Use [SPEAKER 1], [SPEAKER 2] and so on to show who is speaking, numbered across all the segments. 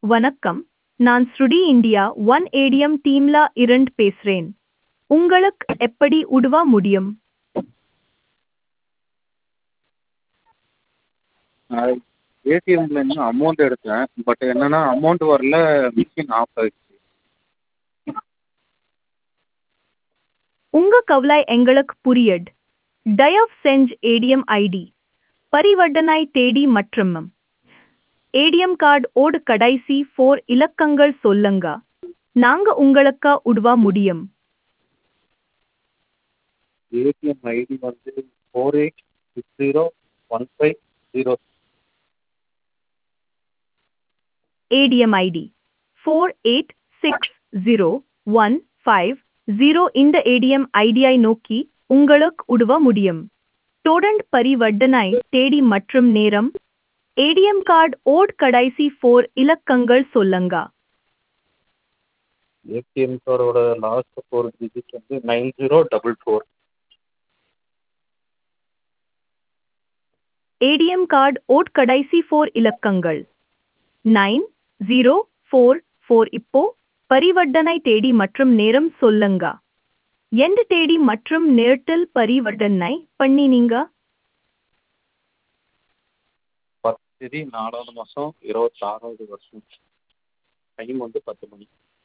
[SPEAKER 1] வணக்கம் நான் ஸ்ருடி இந்தியா ஒன் ஏடிஎம் டீம்ல இருந்து பேசுறேன் உங்களுக்கு எப்படி உதவ முடியும்
[SPEAKER 2] ஏடிஎம்லேருந்து அமௌண்ட் எடுத்தேன் பட் என்னன்னா அமௌண்ட் வரல மிஷின் ஆஃப் ஆயிடுச்சு
[SPEAKER 1] உங்க கவலை எங்களுக்கு புரியுது தயவு செஞ்சு ஏடிஎம் ஐடி பரிவர்த்தனை தேதி மற்றும் ஏடிஎம் கார்டு ஓடு கடைசி ஃபோர் இலக்கங்கள் சொல்லுங்க நாங்க உங்களுக்கு உதவ முடியும்
[SPEAKER 2] ஏடிஎம் ஐடி வந்து four eight six zero one five zero
[SPEAKER 1] ATM ID four eight six zero one five zero இந்த ஏடிஎம் ஐடியை நோக்கி உங்களுக்கு உதவ முடியும் தொடர்ந்து பரிவர்த்தனை தேதி மற்றும் நேரம் ஏடிஎம் கார்டு ஓட் கடைசி ஃபோர் இலக்கங்கள் சொல்லுங்க
[SPEAKER 2] ஏடிஎம் கார்டோட லாஸ்ட் ஃபோர் டிஜிட் வந்து nine zero double four
[SPEAKER 1] ATM card ஓட் கடைசி ஃபோர் இலக்கங்கள் நைன் ஜீரோ ஃபோர் ஃபோர் இப்போ பரிவர்த்தனை தேதி மற்றும் நேரம் சொல்லுங்க எந்த தேதி மற்றும் நேரத்தில் பரிவர்த்தனை பண்ணினீங்க
[SPEAKER 2] பத்து நாலாவது மாதம் இருபத்தாறாவது வருஷம் டைம் வந்து பத்து மணி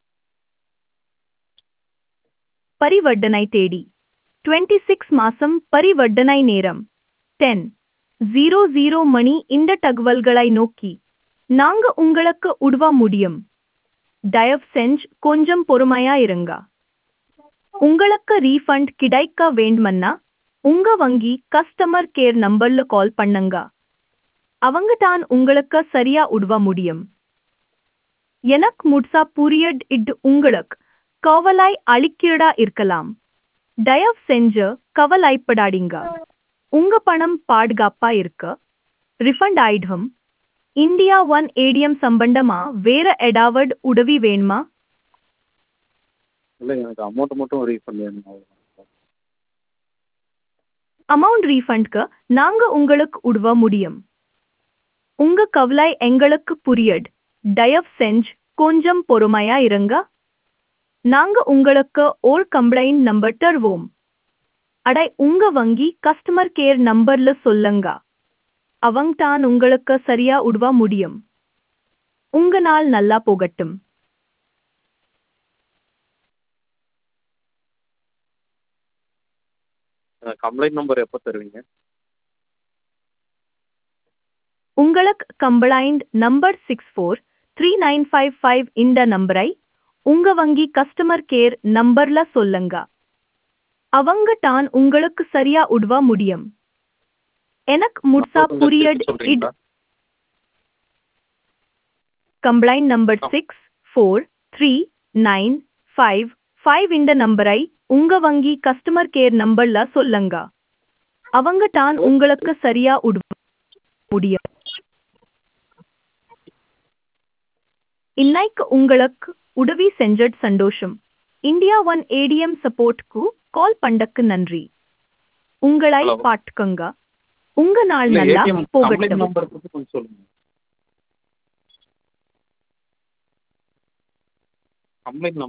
[SPEAKER 1] பரிவர்த்தனை தேதி டுவெண்ட்டி சிக்ஸ் மாசம் பரிவர்த்தனை நேரம் டென் ஜீரோ ஜீரோ மணி இந்த தகவல்களை நோக்கி நாங்க உங்களுக்கு உதவ முடியும் தயவு செஞ்சு கொஞ்சம் பொறுமையா இருங்க உங்களுக்கு ரீஃபண்ட் கிடைக்க வேண்டுமன்னா உங்க வங்கி கஸ்டமர் கேர் நம்பர்ல கால் பண்ணுங்க அவங்க தான் உங்களுக்கு சரியா உதவ முடியும் எனக்கு முட்சா புரியட் இது உங்களுக்கு கவலை அளிக்கிறதா இருக்கலாம் தயவு செஞ்சு கவலைப்படாதீங்க உங்க பணம் பாதுகாப்பா இருக்க ரிஃபண்ட் ஆயிடும் இந்தியா ஒன் ஏடிஎம் சம்பந்தமா வேற ஏதாவது உதவி வேணுமா
[SPEAKER 2] இல்லை எனக்கு அமௌண்ட் மட்டும் ரீஃபண்ட் வேணும் அவ்வளோதான்
[SPEAKER 1] அமௌண்ட் ரீஃபண்ட்க்கு நாங்க உங்களுக்கு உதவ முடியும் உங்க கவலை எங்களுக்கு புரியட் தயவு செஞ்சு கொஞ்சம் பொறுமையா இருங்க நாங்க உங்களுக்கு ஓர் கம்ப்ளைண்ட் நம்பர் தருவோம் அடை உங்க வங்கி கஸ்டமர் கேர் நம்பர்ல சொல்லுங்க அவங்க தான் உங்களுக்கு சரியா உதவ முடியும் உங்க நாள் நல்லா போகட்டும்
[SPEAKER 2] கம்ப்ளைண்ட் நம்பர் எப்போ தருவீங்க
[SPEAKER 1] உங்களுக்கு complaint number six four three nine five five இந்த நம்பரை உங்க வங்கி கஸ்டமர் கேர் நம்பர்ல சொல்லுங்க அவங்க தான் உங்களுக்கு சரியா உதவ முடியும் எனக்கு முட்சா புரியட் இது
[SPEAKER 2] சொல்கிறீங்களா
[SPEAKER 1] complaint number six four three nine five five இந்த நம்பரை உங்க வங்கி கஸ்டமர் கேர் நம்பர்ல சொல்லுங்க அவங்க தான் உங்களுக்கு சரியா உதவ முடியும் இன்னைக்கு உங்களுக்கு உதவி செஞ்சது சந்தோஷம் இந்தியா ஒன் ஏடிஎம் சப்போர்ட்க்கு கால் பண்ணக்கு நன்றி உங்களை
[SPEAKER 2] Hello.
[SPEAKER 1] பாட்டுக்கங்க உங்க நாள்
[SPEAKER 2] இல்லை
[SPEAKER 1] நல்லா
[SPEAKER 2] ஏடிஎம் கம்ப்ளைண்ட்
[SPEAKER 1] போகட்டும்
[SPEAKER 2] நம்பர் பற்றி கொஞ்சம் சொல்லுங்கள் கம்ப்ளைண்ட்